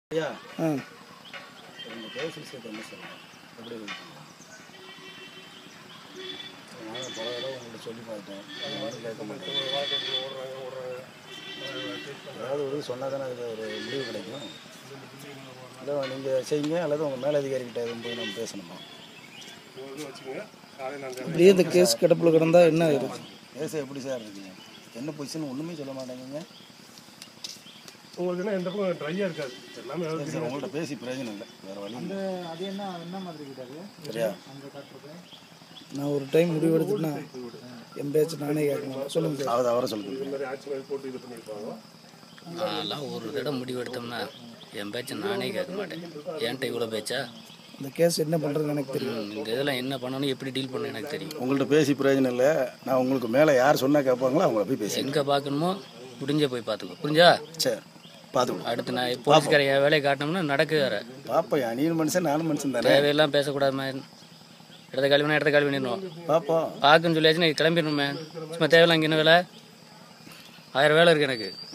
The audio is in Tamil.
ஐயா ஆ இந்த கேஸ் விஷயத்தை என்ன சொல்லுங்கள் எப்படி இது பண்ணலாம்? நானும் பல தடவை உங்கள்கிட்ட சொல்லி பார்த்தேன் நீங்கள் வந்து கேட்க மாட்டேன் ஏதாவது ஒரு சொன்னால் தானே அதுக்கு ஒரு முடிவு கிடைக்கும் இல்லை நீங்கள் செய்யுங்க அல்லது உங்கள் மேலதிகாரிகிட்ட எதுவும் போய் நம்ம பேசணுமா அப்படியே இந்த கேஸ் கிடப்பில் கிடந்தா என்ன ஆயிரும் கேஸ் எப்படி சார் இருக்கீங்க என்ன பொசிஷன் ஒன்றுமே சொல்ல மாட்டேங்குங்க உங்களுக்கு என்ன எந்த பக்கம் ட்ரையாக இருக்காது எல்லாமே சரி சார் உங்கள்கிட்ட பேசி பிரயோஜனம் இல்லை வேறு வழி இல்லை அது என்ன என்ன மாதிரி கிட்டாரு சரியா அங்கே காட்டுறது நான் ஒரு டைம் முடிவு எடுத்துட்டேன்னா என் பேச்சு நானே கேட்கணும் சொல்லுங்க சார் அதாவது அவரை சொல்லுங்க இந்த மாதிரி ஆட்சி மாதிரி போட்டு இது பண்ணியிருப்பாங்க நான்லாம் ஒரு தடவை முடிவு எடுத்தோம்னா என் பேச்சை நானே கேட்க மாட்டேன் என்கிட்ட இவ்வளோ பேச்சா இந்த கேஸ் என்ன பண்ணுறதுன்னு எனக்கு தெரியும் ம், இந்த இதெல்லாம் என்ன பண்ணணும் எப்படி டீல் பண்ண எனக்கு தெரியும் உங்கள்கிட்ட பேசி பிரயோஜனம் இல்லை நான் உங்களுக்கு மேலே யார் சொன்னால் கேட்பாங்களோ அவங்கள போய் பேசி எங்கே பார்க்கணுமோ முடிஞ்ச போய் பார்த்துக்கோ புரிஞ்சா சரி பார்த்துக்கணும் அடுத்து நான் போலீஸ்கார என் வேலையை காட்டினோம்னா நடக்கு வேற பாப்பா நீ மனுஷன் நானும் மனுஷன் தானே தேவையெல்லாம் பேசக்கூடாது மேன் இடத்த கழுவினா இடத்த கழுவி நின்றுவோம் பாப்போம் பார்க்குன்னு சொல்லியாச்சு நான் கிளம்பிடணுமே சும்மா தேவையில்லாம் இங்கே என்ன வேலை ஆயிரம் வேலை இருக்கு எனக்கு